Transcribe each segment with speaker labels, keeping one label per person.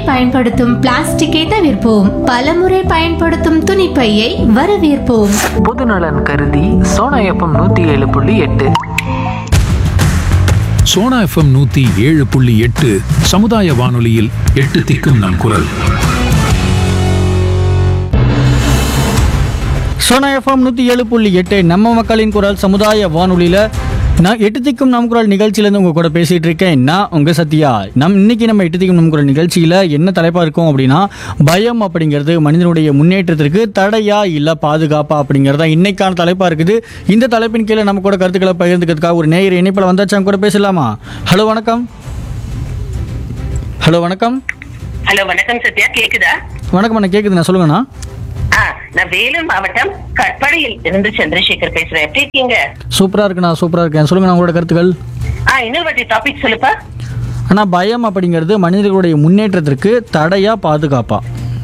Speaker 1: பயன்படுத்தும் பிளாஸ்டிக்கை தவிர்ப்போம் பலமுறை பயன்படுத்தும் துணிப்பையை வரவேற்போம்
Speaker 2: பொதுநலன் கருதி சோனா எஃப்எம் நூற்றி ஏழு புள்ளி எட்டு
Speaker 3: சோனா எஃப்எம் நூத்தி ஏழு புள்ளி எட்டு சமுதாய வானொலியில் எட்டு திக்கும் நம் குரல்
Speaker 4: சோனா எஃப்எம் நூற்றி ஏழு புள்ளி எட்டு நம்ம மக்களின் குரல் சமுதாய வானொலியில் நான் எட்டு திக்கும் நம் குரல் நிகழ்ச்சியிலேருந்து உங்கள் கூட பேசிகிட்டு இருக்கேன் நான் உங்கள் சத்யா நம் இன்னைக்கு நம்ம எட்டு திக்கும் நம் குரல் நிகழ்ச்சியில் என்ன தலைப்பாக இருக்கும் அப்படின்னா பயம் அப்படிங்கிறது மனிதனுடைய முன்னேற்றத்திற்கு தடையா இல்லை பாதுகாப்பா அப்படிங்கிறது தான் இன்னைக்கான தலைப்பாக இருக்குது இந்த தலைப்பின் கீழே நம்ம கூட கருத்துக்களை பகிர்ந்துக்கிறதுக்காக ஒரு நேயர் இணைப்பில் வந்தாச்சு அவங்க கூட பேசலாமா ஹலோ வணக்கம் ஹலோ வணக்கம்
Speaker 5: ஹலோ வணக்கம் சத்யா கேக்குதா
Speaker 4: வணக்கம் அண்ணா கேட்குது நான் சொல்லுங்கண்ணா
Speaker 5: ஆ நான் வேலூர் மாவட்டம் கட்படியில் இருந்து சந்திரசேகர் பேசுறேன் எப்படி இருக்கீங்க
Speaker 4: சூப்பராக இருக்குண்ணா சூப்பராக இருக்கேன் சொல்லுங்கண்ணா உங்களோட கருத்துக்கள்
Speaker 5: ஆ இன்னொரு வாட்டி டாபிக் சொல்லுப்பா
Speaker 4: ஆனால் பயம் அப்படிங்கிறது மனிதர்களுடைய முன்னேற்றத்திற்கு தடையா பாதுகாப்பா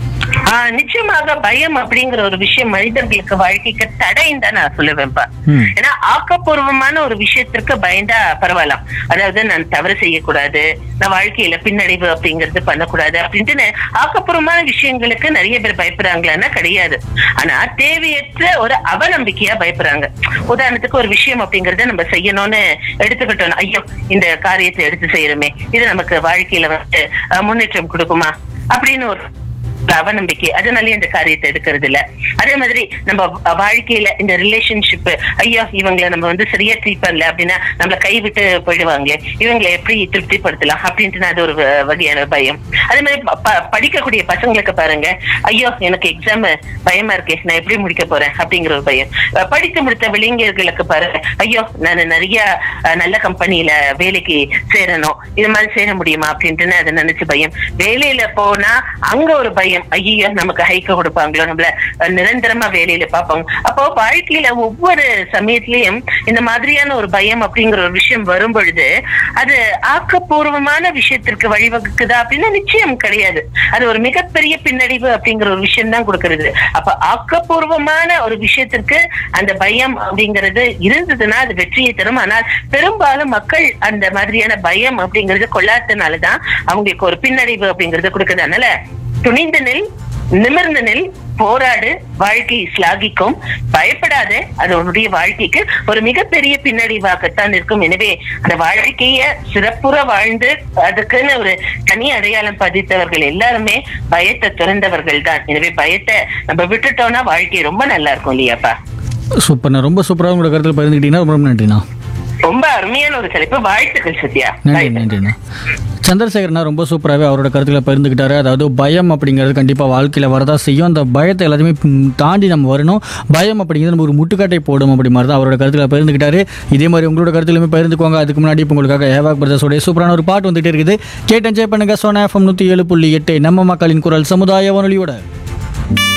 Speaker 5: ஆ, நிச்சயமாக பயம் அப்படிங்கிற ஒரு விஷயம் மனிதர்களுக்கு வாழ்க்கைக்கு தடைன்னு தான் நான் சொல்லுவேன்ப்பா
Speaker 4: ம்.
Speaker 5: ஏன்னா ஆக்கப்பூர்வமான ஒரு விஷயத்திற்கு பயந்தா பரவாயில்லாம் அதாவது நான் தவறு செய்யக்கூடாது நான் வாழ்க்கையில பின்னடைவு அப்படிங்கிறது பண்ணக்கூடாது அப்படின்ட்டு ஆக்கப்பூர்வமான விஷயங்களுக்கு நிறைய பேர் பயப்படுறாங்களான்னா கிடையாது ஆனா தேவையற்ற ஒரு அவநம்பிக்கையா பயப்படுறாங்க உதாரணத்துக்கு ஒரு விஷயம் அப்படிங்கறத நம்ம செய்யணும்னு எடுத்துக்கிட்டோம் ஐயோ இந்த காரியத்தை எடுத்து செய்யறோமே இது நமக்கு வாழ்க்கையில வந்து அஹ், முன்னேற்றம் கொடுக்குமா அப்படின்னு ஒரு அவநம்பிக்கை அதனாலே இந்த காரியத்தை எடுக்கிறது இல்ல அதே மாதிரி நம்ம வ- வாழ்க்கையில இந்த ரிலேஷன்ஷிப் ஐயா இவங்களை நம்ம வந்து சரியா ட்ரீட் பண்ணல அப்படின்னா நம்மள கைவிட்டு போயிடுவாங்களே இவங்களை எப்படி திருப்திப்படுத்தலாம் அப்படின்ட்டு அது ஒரு வ- வகையான பயம் அதே மாதிரி ப- ப- படிக்கக்கூடிய பசங்களுக்கு பாருங்க ஐயோ எனக்கு எக்ஸாம் பயமா இருக்கு நான் எப்படி முடிக்க போறேன் அப்படிங்கிற ஒரு பயம் அஹ் படித்து முடித்த இளைஞர்களுக்கு பாருங்க ஐயோ நான் நிறைய அஹ், நல்ல கம்பெனில வேலைக்கு சேரணும் இது மாதிரி சேர முடியுமா அப்படின்ட்டு அதை நினைச்சு பயம் வேலையில போனா அங்க ஒரு பயம் ஐயோ நமக்கு ஹைக்க கொடுப்பாங்களோ நம்மள அஹ், நிரந்தரமா வேலையில பார்ப்பாங்க அப்போ வாழ்க்கையில ஒவ்வொரு சமயத்திலயும் இந்த மாதிரியான ஒரு பயம் அப்படிங்கிற ஒரு விஷயம் வரும் பொழுது அது ஆக்கப்பூர்வமான விஷயத்திற்கு வழிவகுக்குதா அப்படின்னா நிச்சயம் கிடையாது அது ஒரு மிகப்பெரிய பின்னடைவு அப்படிங்கிற ஒரு விஷயம் தான் கொடுக்கிறது அப்ப ஆக்கப்பூர்வமான ஒரு விஷயத்திற்கு அந்த பயம் அப்படிங்கிறது இருந்ததுன்னா அது வெற்றியை தரும் ஆனால் பெரும்பாலும் மக்கள் அந்த மாதிரியான பயம் அப்படிங்கிறது கொள்ளாததுனாலதான் அவங்களுக்கு ஒரு பின்னடைவு அப்படிங்கறது கொடுக்குது அதனால துணிந்து நில் நிமிர்ந்து நில் போராடு வாழ்க்கை சிலாகிக்கும் பயப்படாத அது உன்னுடைய வாழ்க்கைக்கு ஒரு மிகப்பெரிய பின்னடைவாகத்தான் இருக்கும் எனவே அந்த வாழ்க்கைய சிறப்புற வாழ்ந்து அதுக்குன்னு ஒரு தனி அடையாளம் பதித்தவர்கள் எல்லாருமே பயத்தை துறந்தவர்கள் தான் எனவே பயத்தை நம்ம விட்டுட்டோம்னா வாழ்க்கை ரொம்ப நல்லா இருக்கும் இல்லையாப்பா
Speaker 4: சூப்பர்ண்ணா ரொம்ப சூப்பராக உங்களோட கருத்தில் பகிர்ந்துக்கிட்டீங்கன்னா ரொம்ப ரொம்ப நன்றிண்ணா
Speaker 5: ரொம்ப அருமையான ஒரு தலைப்பு வாழ்த்துக்கள் சத்யா
Speaker 4: நன்றி நன்றிண்ணா சந்திரசேகர்ண்ணா ரொம்ப சூப்பராகவே அவரோட கருத்துக்களை பகிர்ந்துக்கிட்டாரு அதாவது பயம் அப்படிங்கிறது கண்டிப்பாக வாழ்க்கையில் வரதா செய்யும் அந்த பயத்தை எல்லாத்தையுமே ம், தாண்டி நம்ம வரணும் பயம் அப்படிங்கிறது நம்ம ஒரு முட்டுக்காட்டை போடும் அப்படி மாதிரி தான் அவரோட கருத்துக்களை பகிர்ந்துக்கிட்டாரு இதே மாதிரி உங்களோட கருத்துலையுமே பகிர்ந்துக்கோங்க அதுக்கு முன்னாடி இப்போ உங்களுக்காக ஏவாக் பிரதர்ஸோடைய சூப்பரான ஒரு பாட்டு வந்துகிட்டே இருக்குது கேட்டு என்ஜாய் பண்ணுங்க சோனா எஃப்எம் நூற்றி ஏழு புள்ளி எட்டு நம்ம மக்களின் குரல் சமுதாய வானொலியோட